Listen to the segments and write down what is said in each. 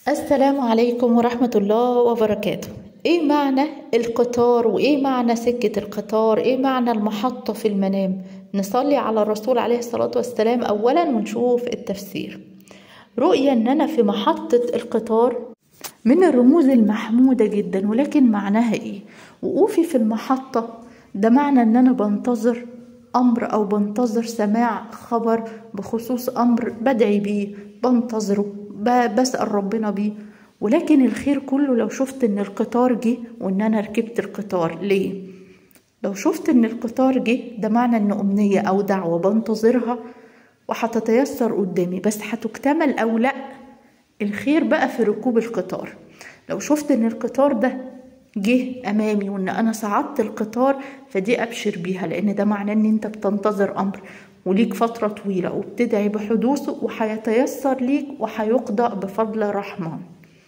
السلام عليكم ورحمة الله وبركاته ايه معنى القطار وايه معنى سكة القطار ايه معنى المحطة في المنام نصلي على الرسول عليه الصلاة والسلام اولا ونشوف التفسير رؤية ان انا في محطة القطار من الرموز المحمودة جدا ولكن معناها ايه وقوفي في المحطة ده معنى ان انا بنتظر امر او بنتظر سماع خبر بخصوص امر بدعي بيه بنتظره بسأل ربنا بيه ولكن الخير كله لو شفت ان القطار جه وان انا ركبت القطار ليه لو شفت ان القطار جه ده معنى ان امنية او دعوة بنتظرها وهتتيسر قدامي بس هتكتمل او لا الخير بقى في ركوب القطار لو شفت ان القطار ده جه امامي وان انا صعدت القطار فدي ابشر بيها لان ده معناه ان انت بتنتظر امر وليك فترة طويلة وبتدعي بحدوثه وهيتيسر ليك وهيقضى بفضل رحمن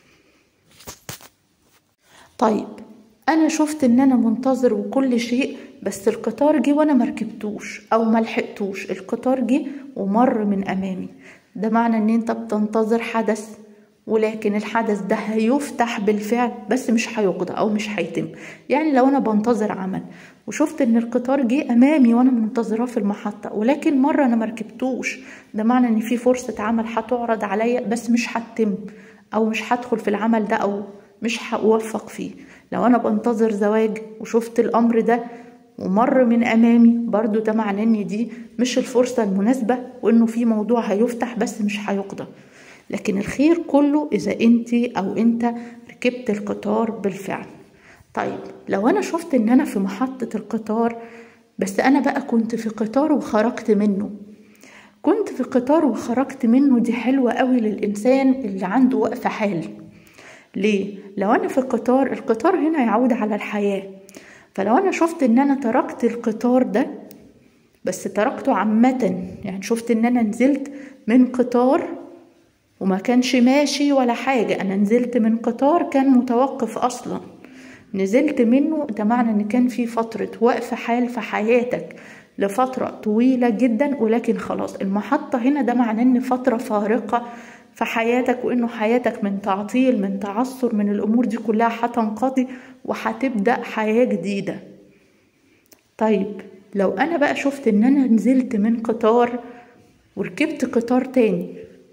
طيب انا شفت ان انا منتظر وكل شيء بس القطار جه وانا مركبتوش او ملحقتوش القطار جه ومر من امامي ده معنى ان انت بتنتظر حدث ولكن الحدث ده هيفتح بالفعل بس مش هيقضى او مش هيتم يعني لو انا بنتظر عمل وشفت ان القطار جه امامي وانا منتظراه في المحطه ولكن مره انا مركبتوش ده معنى ان في فرصه عمل هتعرض عليا بس مش هتتم او مش هدخل في العمل ده او مش هوفق فيه لو انا بنتظر زواج وشفت الامر ده ومر من امامي برضو ده معناه ان دي مش الفرصه المناسبه وانه في موضوع هيفتح بس مش هيقضى لكن الخير كله اذا انت او انت ركبت القطار بالفعل طيب لو انا شفت ان انا في محطة القطار بس انا بقى كنت في قطار وخرجت منه كنت في قطار وخرجت منه دي حلوة قوي للإنسان اللي عنده وقف حال ليه؟ لو أنا في القطار القطار هنا يعود على الحياة فلو أنا شفت إن أنا تركت القطار ده بس تركته عامة يعني شفت إن أنا نزلت من قطار وما كانش ماشي ولا حاجة أنا نزلت من قطار كان متوقف أصلا نزلت منه ده معنى ان كان في فترة وقف حال في حياتك لفترة طويلة جدا ولكن خلاص المحطة هنا ده معناه ان فترة فارقة في حياتك وانه حياتك من تعطيل من تعثر من الامور دي كلها هتنقضي وهتبدأ حياة جديدة طيب لو انا بقى شفت ان انا نزلت من قطار وركبت قطار تاني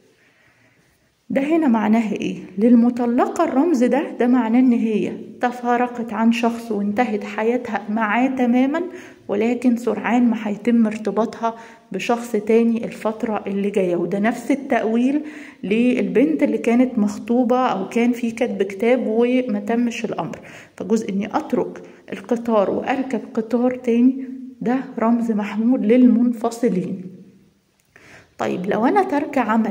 ده هنا معناه ايه للمطلقة الرمز ده ده معناه ان هي تفارقت عن شخص وانتهت حياتها معاه تماما ولكن سرعان ما هيتم ارتباطها بشخص تاني الفترة اللي جاية وده نفس التأويل للبنت اللي كانت مخطوبة أو كان في كتب كتاب وما تمش الأمر فجزء إني أترك القطار وأركب قطار تاني ده رمز محمود للمنفصلين طيب لو أنا ترك عمل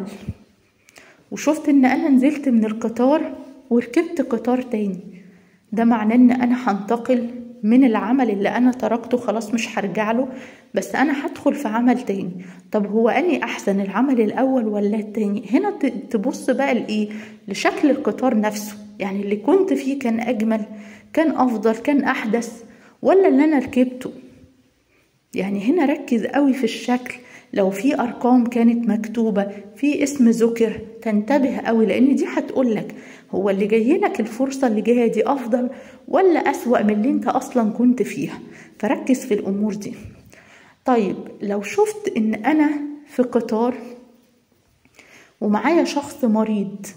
وشفت ان انا نزلت من القطار وركبت قطار تاني ده معناه ان انا هنتقل من العمل اللي انا تركته خلاص مش هرجع له بس انا هدخل في عمل تاني طب هو اني احسن العمل الاول ولا التاني هنا تبص بقى لايه لشكل القطار نفسه يعني اللي كنت فيه كان اجمل كان افضل كان احدث ولا اللي انا ركبته يعني هنا ركز قوي في الشكل لو في ارقام كانت مكتوبه في اسم ذكر تنتبه قوي لان دي هتقول لك هو اللي جاي لك الفرصه اللي جايه دي افضل ولا اسوا من اللي انت اصلا كنت فيها فركز في الامور دي طيب لو شفت ان انا في قطار ومعايا شخص مريض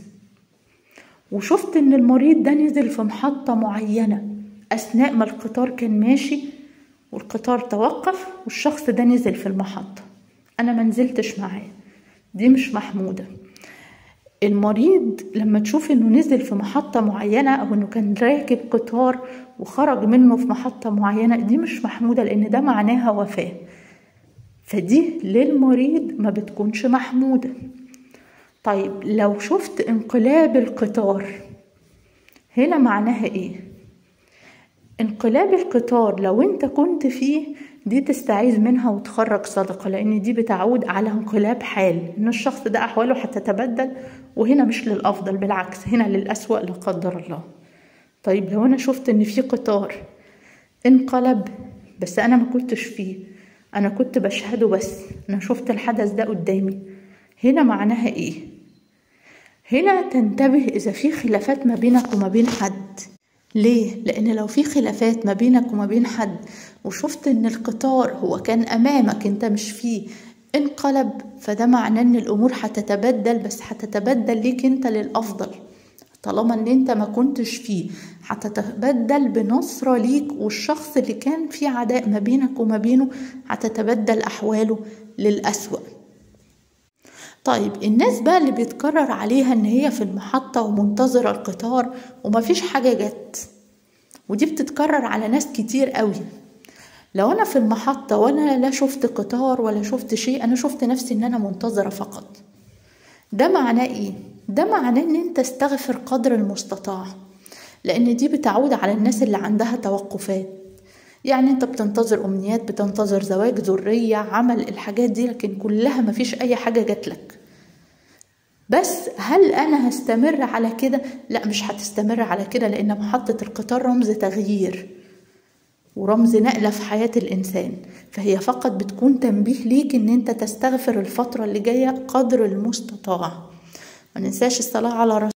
وشفت ان المريض ده نزل في محطه معينه اثناء ما القطار كان ماشي والقطار توقف والشخص ده نزل في المحطه انا ما نزلتش معاه دي مش محموده المريض لما تشوف انه نزل في محطة معينة او انه كان راكب قطار وخرج منه في محطة معينة دي مش محمودة لان ده معناها وفاة فدي للمريض ما بتكونش محمودة طيب لو شفت انقلاب القطار هنا معناها ايه انقلاب القطار لو انت كنت فيه دي تستعيذ منها وتخرج صدقة لأن دي بتعود على انقلاب حال إن الشخص ده أحواله هتتبدل وهنا مش للأفضل بالعكس هنا للأسوأ لا قدر الله طيب لو أنا شفت إن في قطار انقلب بس أنا ما كنتش فيه أنا كنت بشهده بس أنا شفت الحدث ده قدامي هنا معناها إيه هنا تنتبه إذا في خلافات ما بينك وما بين حد ليه؟ لأن لو في خلافات ما بينك وما بين حد وشفت إن القطار هو كان أمامك أنت مش فيه انقلب فده معناه إن الأمور هتتبدل بس هتتبدل ليك أنت للأفضل طالما إن أنت ما كنتش فيه هتتبدل بنصرة ليك والشخص اللي كان في عداء ما بينك وما بينه هتتبدل أحواله للأسوأ طيب الناس بقى اللي بيتكرر عليها ان هي في المحطة ومنتظرة القطار ومفيش حاجة جت ودي بتتكرر على ناس كتير قوي لو انا في المحطة وانا لا شفت قطار ولا شفت شيء انا شفت نفسي ان انا منتظرة فقط ده معناه ايه ده معناه ان انت استغفر قدر المستطاع لان دي بتعود على الناس اللي عندها توقفات يعني انت بتنتظر امنيات بتنتظر زواج ذرية عمل الحاجات دي لكن كلها مفيش اي حاجة جاتلك بس هل انا هستمر على كده لا مش هتستمر على كده لان محطة القطار رمز تغيير ورمز نقلة في حياة الإنسان فهي فقط بتكون تنبيه ليك إن أنت تستغفر الفترة اللي جاية قدر المستطاع ما ننساش الصلاة على رسول